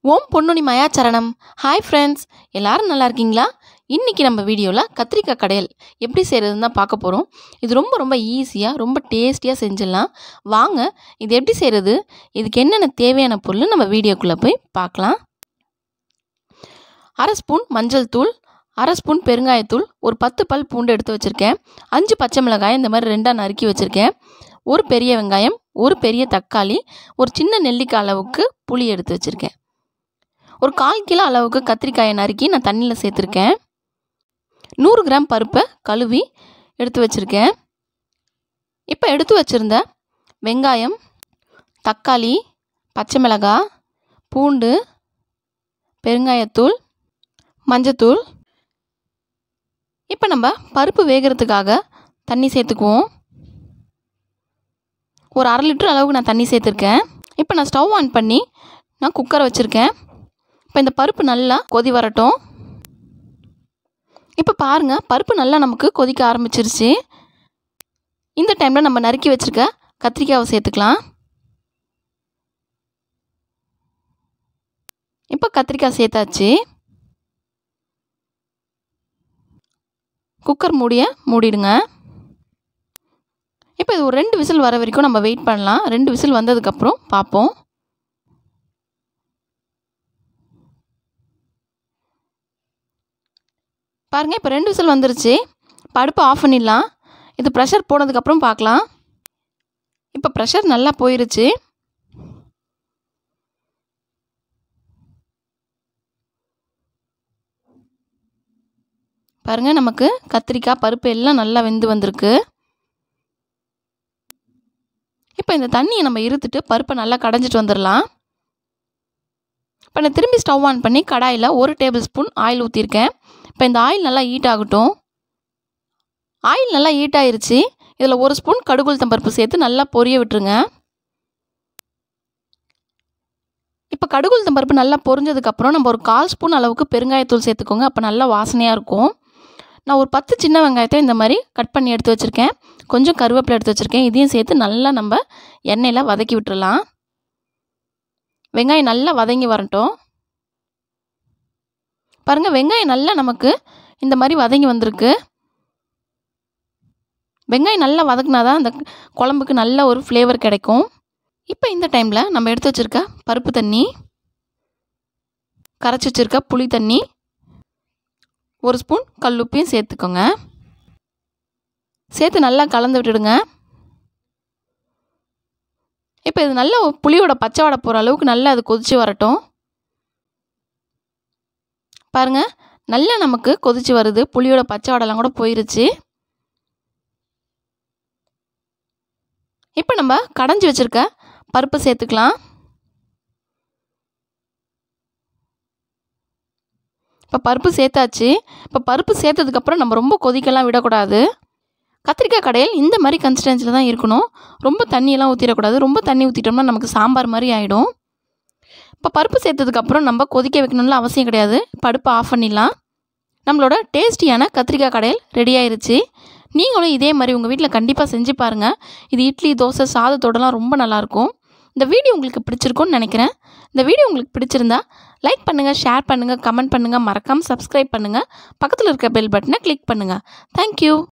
ஓம் பொன்னுனி மயாச்சரணம் hi friends எல்லாரும் நல்லா இருக்கீங்களா இன்றைக்கி நம்ம வீடியோவில் கத்திரிக்காய் கடையல் எப்படி செய்கிறதுன்னு தான் பார்க்க போகிறோம் இது ரொம்ப ரொம்ப ஈஸியாக ரொம்ப டேஸ்டியாக செஞ்சிடலாம் வாங்க இது எப்படி செய்கிறது இதுக்கு என்னென்ன தேவையான பொருள் நம்ம வீடியோக்குள்ளே போய் பார்க்கலாம் அரை ஸ்பூன் மஞ்சள் தூள் அரை ஸ்பூன் பெருங்காயத்தூள் ஒரு பத்து பல் பூண்டு எடுத்து வச்சுருக்கேன் அஞ்சு பச்சை மிளகாய் இந்த மாதிரி ரெண்டாக நறுக்கி வச்சுருக்கேன் ஒரு பெரிய வெங்காயம் ஒரு பெரிய தக்காளி ஒரு சின்ன நெல்லிக்காய் அளவுக்கு புளி எடுத்து வச்சுருக்கேன் ஒரு கால் கிலோ அளவுக்கு கத்திரிக்காயை நறுக்கி நான் தண்ணியில் சேர்த்துருக்கேன் நூறு கிராம் பருப்பை கழுவி எடுத்து வச்சுருக்கேன் இப்போ எடுத்து வச்சுருந்த வெங்காயம் தக்காளி பச்சை மிளகாய் பூண்டு பெருங்காயத்தூள் மஞ்சத்தூள் இப்போ நம்ம பருப்பு வேகிறதுக்காக தண்ணி சேர்த்துக்குவோம் ஒரு அரை லிட்டர் அளவுக்கு நான் தண்ணி சேர்த்துருக்கேன் இப்போ நான் ஸ்டவ் ஆன் பண்ணி நான் குக்கரை வச்சுருக்கேன் இப்போ இந்த பருப்பு நல்லா கொதி வரட்டும் இப்போ பாருங்கள் பருப்பு நல்லா நமக்கு கொதிக்க ஆரம்பிச்சிருச்சு இந்த டைமில் நம்ம நறுக்கி வச்சுருக்க கத்திரிக்காவை சேர்த்துக்கலாம் இப்போ கத்திரிக்காய் சேர்த்தாச்சு குக்கர் மூடிய மூடிடுங்க இப்போ இது ஒரு ரெண்டு விசில் வர வரைக்கும் நம்ம வெயிட் பண்ணலாம் ரெண்டு விசில் வந்ததுக்கப்புறம் பார்ப்போம் பாருங்கள் இப்போ ரெண்டு விசில் வந்துருச்சு இப்போ அடுப்பை ஆஃப் பண்ணிடலாம் இது ப்ரெஷர் போனதுக்கப்புறம் பார்க்கலாம் இப்போ ப்ரெஷர் நல்லா போயிருச்சு பாருங்கள் நமக்கு கத்திரிக்காய் பருப்பு எல்லாம் நல்லா வெந்து வந்திருக்கு இப்போ இந்த தண்ணியை நம்ம இருத்துட்டு பருப்பை நல்லா கடைஞ்சிட்டு வந்துடலாம் இப்போ நான் திரும்பி ஸ்டவ் ஆன் பண்ணி கடாயில் ஒரு டேபிள் ஸ்பூன் ஆயில் ஊற்றிருக்கேன் இப்போ இந்த ஆயில் நல்லா ஹீட் ஆகட்டும் ஆயில் நல்லா ஹீட் ஆயிருச்சு இதில் ஒரு ஸ்பூன் கடுகுளுத்தம் பருப்பு சேர்த்து நல்லா பொரிய விட்டுருங்க இப்போ கடுகுளுத்தம் பருப்பு நல்லா பொரிஞ்சதுக்கப்புறம் நம்ம ஒரு கால் ஸ்பூன் அளவுக்கு பெருங்காயத்தூள் சேர்த்துக்கோங்க அப்போ நல்லா வாசனையாக இருக்கும் நான் ஒரு பத்து சின்ன வெங்காயத்தை இந்த மாதிரி கட் பண்ணி எடுத்து வச்சுருக்கேன் கொஞ்சம் கருவேப்பிலை எடுத்து வச்சுருக்கேன் இதையும் சேர்த்து நல்லா நம்ம எண்ணெயில் வதக்கி விட்டுறலாம் வெங்காயம் நல்லா வதங்கி வரட்டும் பாருங்கள் வெங்காயம் நல்லா நமக்கு இந்த மாதிரி வதங்கி வந்திருக்கு வெங்காயம் நல்லா வதக்குனா தான் அந்த குழம்புக்கு நல்ல ஒரு ஃப்ளேவர் கிடைக்கும் இப்போ இந்த டைமில் நம்ம எடுத்து வச்சுருக்க பருப்பு தண்ணி கரைச்சி வச்சுருக்க புளி தண்ணி ஒரு ஸ்பூன் கல்லுப்பையும் சேர்த்துக்கோங்க சேர்த்து நல்லா கலந்து விட்டுடுங்க இப்போ இது நல்ல புளியோட பச்சை வடை போகிற அளவுக்கு நல்லா அது கொதித்து வரட்டும் பாருங்கள் நல்லா நமக்கு கொதிச்சு வருது புளியோட பச்சை வடைலாம் கூட போயிருச்சு இப்போ நம்ம கடைஞ்சி வச்சுருக்க பருப்பு சேர்த்துக்கலாம் இப்போ பருப்பு சேர்த்தாச்சு இப்போ பருப்பு சேர்த்ததுக்கப்புறம் நம்ம ரொம்ப கொதிக்கலாம் விடக்கூடாது கத்திரிக்காய் கடையில் இந்த மாதிரி கன்சிஸ்டன்சியில் தான் இருக்கணும் ரொம்ப தண்ணியெல்லாம் ஊற்றிடக்கூடாது ரொம்ப தண்ணி ஊற்றிட்டோம்னா நமக்கு சாம்பார் மாதிரி ஆகிடும் இப்போ பருப்பு சேர்த்ததுக்கப்புறம் நம்ம கொதிக்க வைக்கணும்னு அவசியம் கிடையாது பருப்பு ஆஃப் பண்ணிடலாம் நம்மளோட டேஸ்டியான கத்திரிக்காய் கடையில் ரெடி ஆயிருச்சு நீங்களும் இதே மாதிரி உங்கள் வீட்டில் கண்டிப்பாக செஞ்சு பாருங்கள் இது இட்லி தோசை சாதத்தோடலாம் ரொம்ப நல்லாயிருக்கும் இந்த வீடியோ உங்களுக்கு பிடிச்சிருக்கும்னு நினைக்கிறேன் இந்த வீடியோ உங்களுக்கு பிடிச்சிருந்தா லைக் பண்ணுங்கள் ஷேர் பண்ணுங்கள் கமெண்ட் பண்ணுங்கள் மறக்காமல் சப்ஸ்கிரைப் பண்ணுங்கள் பக்கத்தில் இருக்க பெல் பட்டனை கிளிக் பண்ணுங்கள் தேங்க்யூ